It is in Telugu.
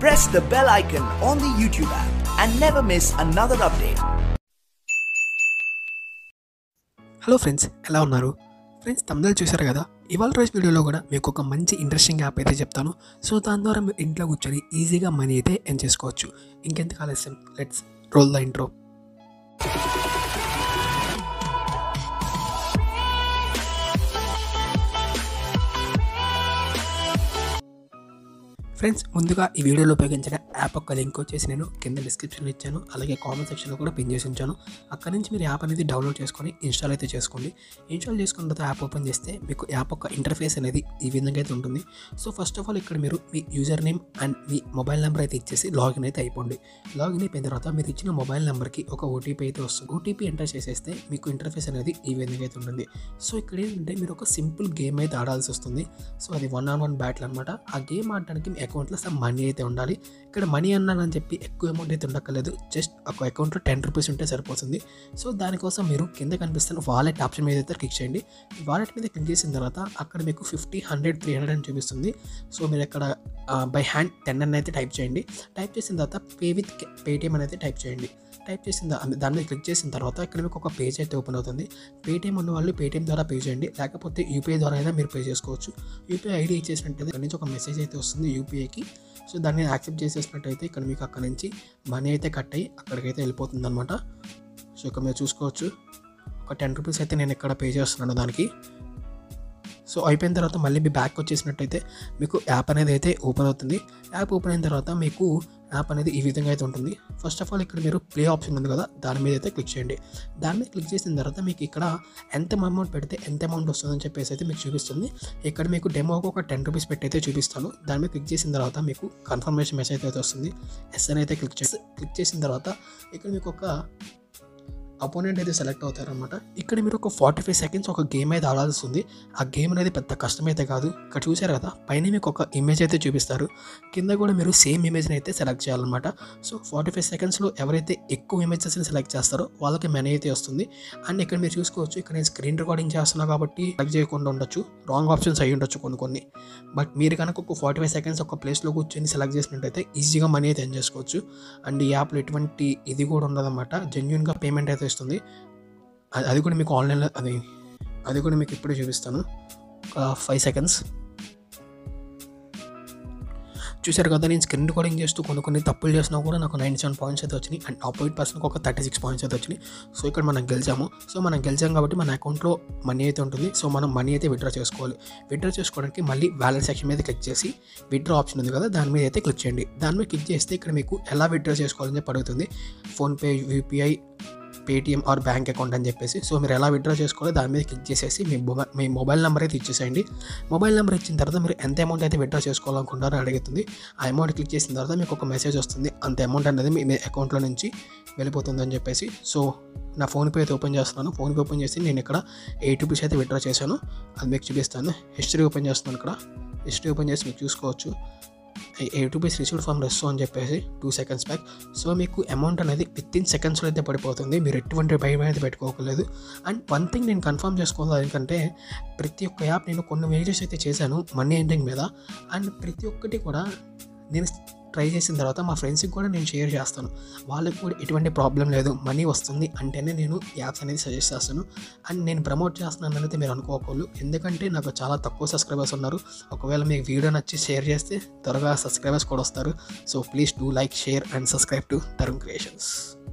press the bell icon on the YouTube app and never miss another update. Hello friends ఎలా ఉన్నారు ఫ్రెండ్స్ తమిళ చూశారు కదా ఇవాళ రోజు వీడియోలో కూడా మీకు ఒక మంచి ఇంట్రెస్టింగ్ యాప్ అయితే చెప్తాను సో దాని ద్వారా మీరు ఇంట్లో కూర్చొని ఈజీగా మనీ అయితే ఎర్న్ చేసుకోవచ్చు ఇంకెందుకు ఆలస్యం let's roll the intro friends ముందుగా ఈ వీడియోలో ఉపయోగించిన యాప్ యొక్క లింక్ వచ్చేసి నేను కింద డిస్క్రిప్షన్లో ఇచ్చాను అలాగే కామెంట్ సెక్షన్లో కూడా పిన్ చేసి ఉంచాను అక్కడ నుంచి మీరు యాప్ అనేది డౌన్లోడ్ చేసుకొని ఇన్స్టాల్ అయితే చేసుకోండి ఇన్స్టాల్ చేసుకున్న తర్వాత యాప్ ఓపెన్ చేస్తే మీకు యాప్ యొక్క ఇంటర్ఫేస్ అనేది ఈ విధంగా అయితే ఉంటుంది సో ఫస్ట్ ఆఫ్ ఆల్ ఇక్కడ మీరు మీ యూజర్ నేమ్ అండ్ మీ మొబైల్ నెంబర్ అయితే ఇచ్చేసి లాగిన్ అయితే అయిపోండి లాగిన్ అయిపోయిన తర్వాత మీరు ఇచ్చిన మొబైల్ నెంబర్కి ఒక ఓటీపీ అయితే వస్తుంది ఓటీపీ ఎంటర్ చేసేస్తే మీకు ఇంటర్ఫేస్ అనేది ఈ విధంగా అయితే ఉంటుంది సో ఇక్కడ ఏంటంటే మీరు ఒక సింపుల్ గేమ్ అయితే ఆడాల్సి వస్తుంది సో అది వన్ ఆన్ వన్ బ్యాటిల్ అనమాట ఆ గేమ్ ఆడడానికి మీ అకౌంట్లో సమ్ మనీ అయితే ఉండాలి ఇక్కడ మనీ అన్నానని చెప్పి ఎక్కువ అమౌంట్ అయితే ఉండక్కర్లేదు జస్ట్ ఒక అకౌంట్లో టెన్ రూపీస్ ఉంటే సరిపోతుంది సో దానికోసం మీరు కింద కనిపిస్తున్న వాలెట్ ఆప్షన్ మీద అయితే క్లిక్ చేయండి వాలెట్ మీద క్లిక్ చేసిన తర్వాత అక్కడ మీకు ఫిఫ్టీ హండ్రెడ్ త్రీ హండ్రెడ్ అని చూపిస్తుంది సో మీరు ఇక్కడ బై హ్యాండ్ టెన్ అని అయితే టైప్ చేయండి టైప్ చేసిన తర్వాత పే విత్ పేటిఎం అనేది టైప్ చేయండి టైప్ చేసిన దా- దాని మీద క్లిక్ చేసిన తర్వాత ఇక్కడ మీకు ఒక పేజ్ అయితే ఓపెన్ అవుతుంది పేటిఎం ఉన్న వాళ్ళు పేటిఎం ద్వారా పే చేయండి లేకపోతే యూపీఐ ద్వారా అయినా మీరు పే చేసుకోవచ్చు యూపీఐ ఐడి ఇచ్చేసినట్టయితే ఇక్కడ నుంచి ఒక మెసేజ్ అయితే వస్తుంది యూపీఐకి సో దాన్ని యాక్సెప్ట్ చేసేసినట్టయితే ఇక్కడ మీకు అక్కడ నుంచి మనీ అయితే కట్ అయ్యి అక్కడికైతే వెళ్ళిపోతుంది అనమాట సో ఇక్కడ మీరు చూసుకోవచ్చు ఒక టెన్ రూపీస్ అయితే నేను ఇక్కడ పే చేస్తున్నాను దానికి సో అయిపోయిన తర్వాత మళ్ళీ మీ బ్యాక్ వచ్చేసినట్టయితే మీకు యాప్ అనేది అయితే ఓపెన్ అవుతుంది యాప్ ఓపెన్ అయిన తర్వాత మీకు యాప్ అనేది ఈ విధంగా అయితే ఉంటుంది ఫస్ట్ ఆఫ్ ఆల్ ఇక్కడ మీరు ప్లే ఆప్షన్ ఉంది కదా దాని మీద అయితే క్లిక్ చేయండి దాని మీద క్లిక్ చేసిన తర్వాత మీకు ఇక్కడ ఎంత అమౌంట్ పెడితే ఎంత అమౌంట్ వస్తుందని చెప్పేసి అయితే మీకు చూపిస్తుంది ఇక్కడ మీకు డెమోకి ఒక టెన్ రూపీస్ పెట్టి అయితే చూపిస్తాను దాని మీద క్లిక్ చేసిన తర్వాత మీకు కన్ఫర్మేషన్ మెసేజ్ అయితే వస్తుంది ఎస్ అని అయితే క్లిక్ చేసి క్లిక్ చేసిన తర్వాత ఇక్కడ మీకు ఒక అపోనెంట్ అయితే సెలెక్ట్ అవుతారనమాట ఇక్కడ మీరు ఒక ఫార్టీ ఫైవ్ సెకండ్స్ ఒక గేమ్ అయితే ఆడాల్సి ఉంది ఆ గేమ్ అనేది పెద్ద కష్టమైతే కాదు ఇక్కడ చూసారు కదా పైన మీకు ఒక ఇమేజ్ అయితే చూపిస్తారు కింద కూడా మీరు సేమ్ ఇమేజ్ని అయితే సెలెక్ట్ చేయాలన్నమాట సో ఫార్టీ ఫైవ్ సెకండ్స్లో ఎవరైతే ఎక్కువ ఇమేజెస్ని సెలెక్ట్ చేస్తారో వాళ్ళకి మనీ అయితే వస్తుంది అండ్ ఇక్కడ మీరు చూసుకోవచ్చు ఇక్కడ నేను స్క్రీన్ రికార్డింగ్ చేస్తున్నా కాబట్టి సెలెక్ట్ చేయకుండా ఉండొచ్చు రాంగ్ ఆప్షన్స్ అయ్యి ఉండొచ్చు కొన్ని కొన్ని బట్ మీరు కనుక ఒక ఫార్టీ ఫైవ్ సెకండ్స్ ఒక ప్లేస్లో కూర్చొని సెలెక్ట్ చేసినట్టయితే ఈజీగా మనీ అయితే ఎర్న్ చేసుకోవచ్చు అండ్ ఈ యాప్లో ఎటువంటి ఇది కూడా ఉండదన్నమాట జెన్యున్గా పేమెంట్ అయితే ఇస్తుంది అది- అది కూడా మీకు ఆన్లైన్లో అది అది కూడా మీకు ఇప్పుడే చూపిస్తాను ఒక ఫైవ్ సెకండ్స్ చూశారు కదా నేను స్క్రీన్ రికార్డింగ్ చేస్తూ కొన్ని కొన్ని తప్పులు చేసినా కూడా నాకు నైంటీ సెవెన్ పాయింట్స్ అయితే వచ్చినాయి అండ్ ఆపోజిట్ పర్సన్కి ఒక థర్టీ సిక్స్ పాయింట్స్ అయితే వచ్చినాయి సో ఇక్కడ మనం గెలిచాము సో మనం గెలిచాం కాబట్టి మన అకౌంట్లో మనీ అయితే ఉంటుంది సో మనం మనీ అయితే విత్డ్రా చేసుకోవాలి విత్డ్రా చేసుకోవడానికి మళ్ళీ వ్యాలెట్ సెక్షన్ మీద క్లిక్ చేసి విత్డ్రా ఆప్షన్ ఉంది కదా దాని మీద అయితే క్లిక్ చేయండి దాని మీద క్లిక్ చేస్తే ఇక్కడ మీకు ఎలా విత్డ్రా చేసుకోవాలని చెప్పి అడుగుతుంది PhonePe UPI Paytm or bank account అని చెప్పేసి సో మీరు ఎలా విత్డ్రా చేసుకోవాలో దాని మీద క్లిక్ చేసేసి మీ మొబైల్ మీ మొబైల్ నెంబర్ అయితే ఇచ్చేసేయండి మొబైల్ నెంబర్ ఇచ్చిన తర్వాత మీరు ఎంత అమౌంట్ అయితే విత్డ్రా చేసుకోవాలనుకుంటారో అడుగుతుంది ఆ అమౌంట్ క్లిక్ చేసిన తర్వాత మీకు ఒక మెసేజ్ వస్తుంది అంత అమౌంట్ అనేది మీ మీ అకౌంట్లో నుంచి వెళ్ళిపోతుంది అని చెప్పేసి సో నా ఫోన్పే అయితే ఓపెన్ చేస్తున్నాను ఫోన్పే ఓపెన్ చేసి నేను ఇక్కడ ఎయిట్ రూపీస్ అయితే విత్డ్రా చేశాను అది మీకు చూపిస్తాను హిస్టరీ ఓపెన్ చేస్తున్నాను ఇక్కడ హిస్టరీ ఓపెన్ చేసి మీకు చూసుకోవచ్చు ఎయిట్ రూపీస్ రిసీవ్డ్ ఫ్రమ్ రెస్టో అని చెప్పేసి టూ సెకండ్స్ బ్యాక్ సో మీకు అమౌంట్ అనేది విత్ ఇన్ సెకండ్స్లో అయితే పడిపోతుంది మీరు ఎటువంటి భయం అయితే పెట్టుకోకలేదు అండ్ వన్ థింగ్ నేను కన్ఫర్మ్ చేసుకోవాలి ఎందుకంటే ప్రతి ఒక్క యాప్ నేను కొన్ని వీడియోస్ అయితే చేశాను మనీ ఎండింగ్ మీద అండ్ ప్రతి ఒక్కటి కూడా నేను ట్రై చేసిన తర్వాత మా ఫ్రెండ్స్కి కూడా నేను షేర్ చేస్తాను వాళ్ళకి కూడా ఎటువంటి ప్రాబ్లం లేదు మనీ వస్తుంది అంటేనే నేను యాప్స్ అనేది సజెస్ట్ చేస్తాను అండ్ నేను ప్రమోట్ చేస్తున్నాను అనేది మీరు అనుకోకూడదు ఎందుకంటే నాకు చాలా తక్కువ సబ్స్క్రైబర్స్ ఉన్నారు ఒకవేళ మీకు వీడియో నచ్చి షేర్ చేస్తే త్వరగా సబ్స్క్రైబర్స్ కూడా వస్తారు so please do like share and subscribe to Tarun creations